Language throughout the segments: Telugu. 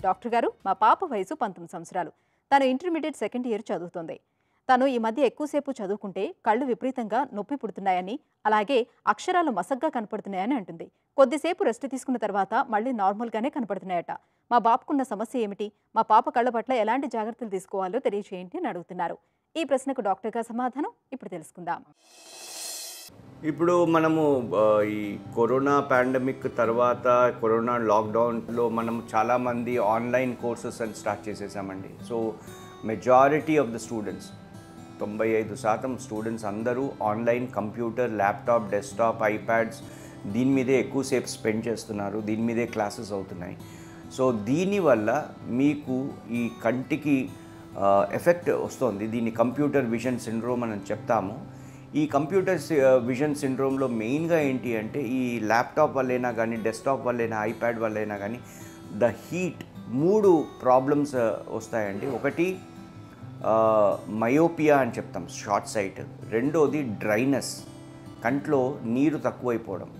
డాక్టర్ గారు మా పాప వయసు పంతొమ్మిది సంవత్సరాలు తను ఇంటర్మీడియట్ సెకండ్ ఇయర్ చదువుతోంది తను ఈ మధ్య ఎక్కువసేపు చదువుకుంటే కళ్ళు విపరీతంగా నొప్పి పుడుతున్నాయని అలాగే అక్షరాలు మసగ్గా కనపడుతున్నాయని అంటుంది కొద్దిసేపు రెస్ట్ తీసుకున్న తర్వాత మళ్ళీ నార్మల్గానే కనపడుతున్నాయట మా బాబుకున్న సమస్య ఏమిటి మా పాప కళ్ళ పట్ల ఎలాంటి జాగ్రత్తలు తీసుకోవాలో తెలియజేయండి అని అడుగుతున్నారు ఈ ప్రశ్నకు డాక్టర్గా సమాధానం ఇప్పుడు తెలుసుకుందాం ఇప్పుడు మనము ఆ, ఈ కరోనా పాండమిక్ తర్వాత కరోనా లాక్డౌన్లో మనం చాలామంది ఆన్లైన్ కోర్సెస్ అని స్టార్ట్ చేసేసామండి so majority of the students తొంభై ఐదు శాతం స్టూడెంట్స్ అందరూ online computer laptop desktop iPads దీని మీదే ఎక్కువసేపు స్పెండ్ చేస్తున్నారు దీని మీదే క్లాసెస్ అవుతున్నాయి సో దీనివల్ల మీకు ఈ కంటికి ఎఫెక్ట్ వస్తుంది దీన్ని కంప్యూటర్ విజన్ సిండ్రోమ్ అని చెప్తాము ఈ కంప్యూటర్ విజన్ సిండ్రోమ్లో మెయిన్గా ఏంటి అంటే ఈ ల్యాప్టాప్ వల్లైనా కానీ డెస్క్టాప్ వల్లైనా ఐప్యాడ్ వల్లైనా కానీ ద హీట్ మూడు ప్రాబ్లమ్స్ వస్తాయండి ఒకటి మయోపియా అని చెప్తాం షార్ట్ సైట్ రెండోది డ్రైనెస్ కంట్లో నీరు తక్కువైపోవడం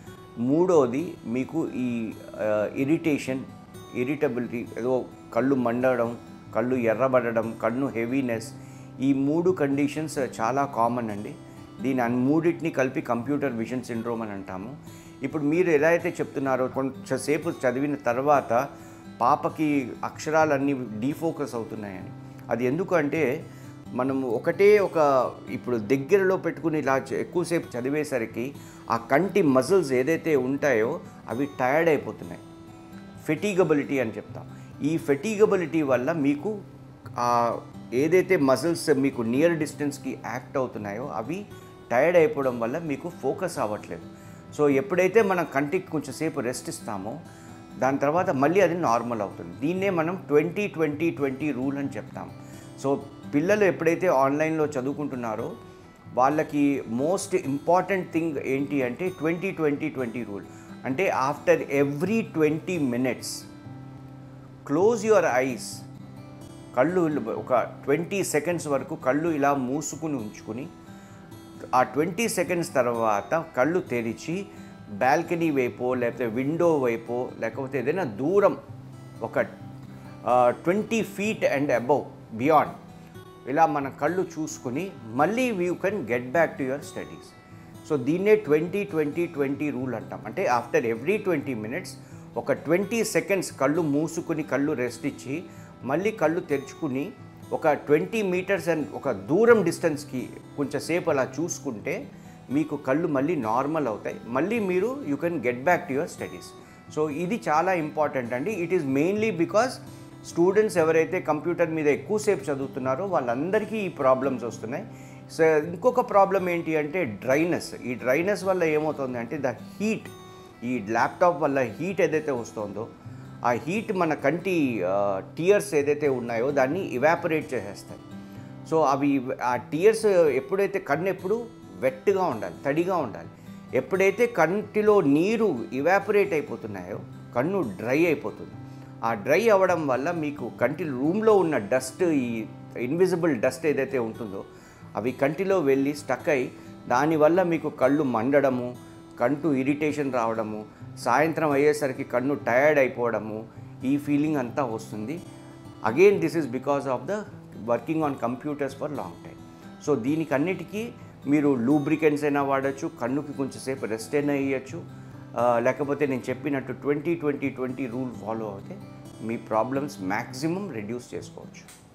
మూడోది మీకు ఈ ఇరిటేషన్ ఇరిటబిలిటీ ఏదో కళ్ళు మండడం కళ్ళు ఎర్రబడడం కన్ను హెవీనెస్ ఈ మూడు కండిషన్స్ చాలా కామన్ అండి దీని అన్ మూడింటిని కలిపి కంప్యూటర్ విజన్ సిండ్రోమ్ అని అంటాము ఇప్పుడు మీరు ఎలా అయితే చెప్తున్నారో కొంచెంసేపు చదివిన తర్వాత పాపకి అక్షరాలన్నీ డీఫోకస్ అవుతున్నాయని అది ఎందుకు అంటే మనము ఒకటే ఒక ఇప్పుడు దగ్గరలో పెట్టుకుని ఇలా చ- ఎక్కువసేపు చదివేసరికి ఆ కంటి మజిల్స్ ఏదైతే ఉంటాయో అవి టయర్డ్ అయిపోతున్నాయి ఫెటీగబిలిటీ అని చెప్తాం ఈ ఫెటీగబిలిటీ వల్ల మీకు ఆ ఏదైతే మజిల్స్ మీకు నియర్ డిస్టెన్స్కి యాక్ట్ అవుతున్నాయో అవి టైర్డ్ అయిపోవడం వల్ల మీకు ఫోకస్ అవ్వట్లేదు సో ఎప్పుడైతే మనం కంటికి కొంచెం సేపు రెస్ట్ ఇస్తామో దాని తర్వాత మళ్ళీ అది నార్మల్ అవుతుంది దీన్నే మనం ట్వంటీ ట్వంటీ ట్వంటీ రూల్ అని చెప్తాం సో పిల్లలు ఎప్పుడైతే ఆన్లైన్లో చదువుకుంటున్నారో వాళ్ళకి మోస్ట్ ఇంపార్టెంట్ థింగ్ ఏంటి అంటే ట్వంటీ ట్వంటీ ట్వంటీ రూల్ అంటే after every twenty minutes close your eyes కళ్ళు ఒక ట్వంటీ సెకండ్స్ వరకు కళ్ళు ఇలా మూసుకుని ఉంచుకుని ఆ ట్వంటీ సెకండ్స్ తర్వాత కళ్ళు తెరిచి బాల్కనీ వైపో లేకపోతే విండో వైపో లేకపోతే ఏదైనా దూరం ఒక twenty feet and above beyond ఇలా మన కళ్ళు చూసుకుని మళ్ళీ you can get back to your studies so దీన్నే ట్వంటీ ట్వంటీ ట్వంటీ రూల్ అంటాం అంటే ఆఫ్టర్ ఎవ్రీ ట్వంటీ మినిట్స్ ఒక ట్వంటీ సెకండ్స్ కళ్ళు మూసుకుని కళ్ళు రెస్ట్ ఇచ్చి మళ్ళీ కళ్ళు తెరుచుకుని ఒక ట్వంటీ మీటర్స్ అండ్ ఒక దూరం డిస్టెన్స్కి కొంచెంసేపు అలా చూసుకుంటే మీకు కళ్ళు మళ్ళీ నార్మల్ అవుతాయి మళ్ళీ మీరు you can get back to your studies so ఇది చాలా ఇంపార్టెంట్ అండి it is mainly because students ఎవరైతే కంప్యూటర్ మీద ఎక్కువసేపు చదువుతున్నారో వాళ్ళందరికీ ఈ ప్రాబ్లమ్స్ వస్తున్నాయి సో ఇంకొక ప్రాబ్లం ఏంటి అంటే డ్రైనెస్ ఈ డ్రైనెస్ వల్ల ఏమవుతుంది అంటే ద హీట్ ఈ ల్యాప్టాప్ వల్ల హీట్ ఏదైతే వస్తుందో ఆ హీట్ మన కంటి టీయర్స్ ఏదైతే ఉన్నాయో దాన్ని ఇవాపరేట్ చేసేస్తాయి సో అవి ఆ టీయర్స్ ఎప్పుడైతే కన్ను ఎప్పుడు వెట్గా ఉండాలి తడిగా ఉండాలి ఎప్పుడైతే కంటిలో నీరు ఇవాపరేట్ అయిపోతున్నాయో కన్ను డ్రై అయిపోతుంది ఆ డ్రై అవ్వడం వల్ల మీకు కంటి రూమ్లో ఉన్న డస్ట్ ఈ ఇన్విజిబుల్ డస్ట్ ఏదైతే ఉంటుందో అవి కంటిలో వెళ్ళి స్టక్ అయి దానివల్ల మీకు కళ్ళు మండడము కంటు ఇరిటేషన్ రావడము సాయంత్రం అయ్యేసరికి కన్ను టయర్డ్ అయిపోవడము ఈ ఫీలింగ్ అంతా వస్తుంది again this is because of the working on computers for long time so దీనికి అన్నిటికీ మీరు లూబ్రికెంట్స్ అయినా వాడచ్చు కన్నుకి కొంచెంసేపు రెస్ట్ అయినా ఇవ్వచ్చు లేకపోతే నేను చెప్పినట్టు twenty twenty twenty rule follow అవుతే మీ ప్రాబ్లమ్స్ మ్యాక్సిమం రెడ్యూస్ చేసుకోవచ్చు